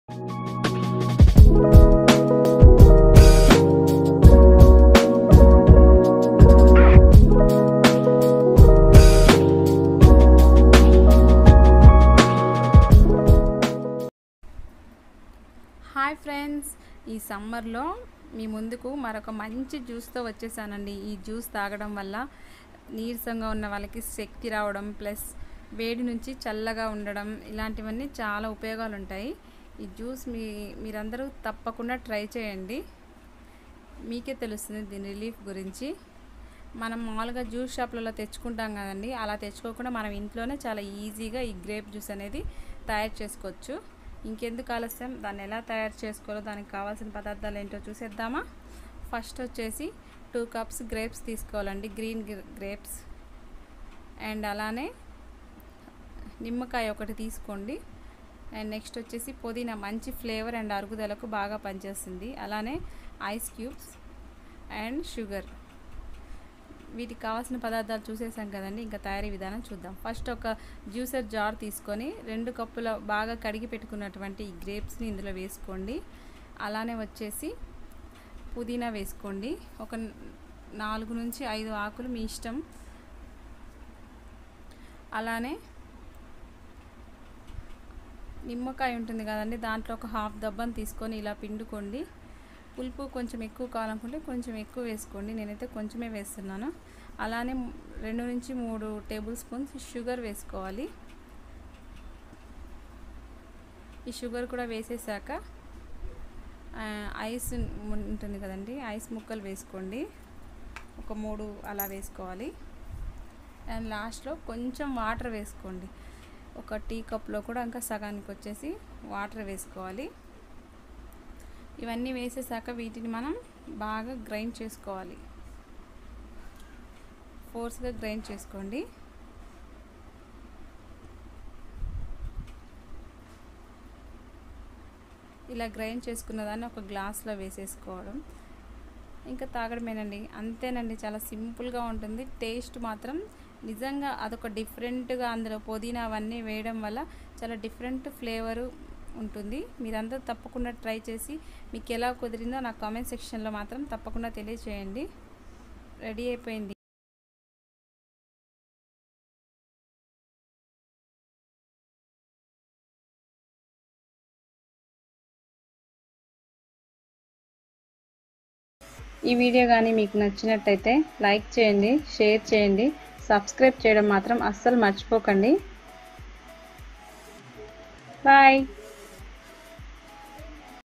hi friends ఈ సమ్మర్లో మీ ముందుకు మరొక మంచి జ్యూస్తో వచ్చేసానండి ఈ జ్యూస్ తాగడం వల్ల నీరసంగా ఉన్న వాళ్ళకి శక్తి రావడం ప్లస్ వేడి నుంచి చల్లగా ఉండడం ఇలాంటివన్నీ చాలా ఉపయోగాలు ఉంటాయి ఈ జ్యూస్ మీ మీరందరూ తప్పకుండా ట్రై చేయండి మీకే తెలుస్తుంది దీని రిలీఫ్ గురించి మనం మామూలుగా జ్యూస్ షాప్లలో తెచ్చుకుంటాం కదండి అలా తెచ్చుకోకుండా మనం ఇంట్లోనే చాలా ఈజీగా ఈ గ్రేప్ జ్యూస్ అనేది తయారు చేసుకోవచ్చు ఇంకెందుకు ఆలస్యం దాన్ని ఎలా తయారు చేసుకోవాలో దానికి కావాల్సిన పదార్థాలు ఏంటో చూసేద్దామా ఫస్ట్ వచ్చేసి టూ కప్స్ గ్రేప్స్ తీసుకోవాలండి గ్రీన్ గ్రేప్స్ అండ్ అలానే నిమ్మకాయ ఒకటి తీసుకోండి అండ్ నెక్స్ట్ వచ్చేసి పుదీనా మంచి ఫ్లేవర్ అండ్ అరుగుదలకు బాగా పనిచేస్తుంది అలానే ఐస్ క్యూబ్స్ అండ్ షుగర్ వీటికి కావాల్సిన పదార్థాలు చూసేసాం కదండి ఇంకా తయారీ విధానం చూద్దాం ఫస్ట్ ఒక జ్యూసర్ జార్ తీసుకొని రెండు కప్పుల బాగా కడిగి పెట్టుకున్నటువంటి ఈ గ్రేప్స్ని ఇందులో వేసుకోండి అలానే వచ్చేసి పుదీనా వేసుకోండి ఒక నాలుగు నుంచి ఐదు ఆకులు మీ ఇష్టం అలానే నిమ్మకాయ ఉంటుంది కదండి దాంట్లో ఒక హాఫ్ దబ్బని తీసుకొని ఇలా పిండుకోండి పులుపు కొంచెం ఎక్కువ కావాలనుకుంటే కొంచెం ఎక్కువ వేసుకోండి నేనైతే కొంచెమే వేస్తున్నాను అలానే రెండు నుంచి మూడు టేబుల్ స్పూన్స్ షుగర్ వేసుకోవాలి ఈ షుగర్ కూడా వేసేసాక ఐస్ ఉంటుంది కదండి ఐస్ ముక్కలు వేసుకోండి ఒక మూడు అలా వేసుకోవాలి అండ్ లాస్ట్లో కొంచెం వాటర్ వేసుకోండి ఒక టీ కప్లో కూడా ఇంకా సగానికి వచ్చేసి వాటర్ వేసుకోవాలి ఇవన్నీ వేసేసాక వీటిని మనం బాగా గ్రైండ్ చేసుకోవాలి ఫోర్స్గా గ్రైండ్ చేసుకోండి ఇలా గ్రైండ్ చేసుకున్న దాన్ని ఒక గ్లాస్లో వేసేసుకోవడం ఇంకా తాగడమేనండి అంతేనండి చాలా సింపుల్గా ఉంటుంది టేస్ట్ మాత్రం నిజంగా అదొక డిఫరెంట్గా అందులో పుదీనా అవన్నీ వేయడం వల్ల చాలా డిఫరెంట్ ఫ్లేవరు ఉంటుంది మీరందరూ తప్పకుండా ట్రై చేసి మీకు ఎలా కుదిరిందో నా కామెంట్ సెక్షన్లో మాత్రం తప్పకుండా తెలియచేయండి రెడీ అయిపోయింది ఈ వీడియో కానీ మీకు నచ్చినట్టయితే లైక్ చేయండి షేర్ చేయండి సబ్స్క్రైబ్ చేయడం మాత్రం అస్సలు మర్చిపోకండి బాయ్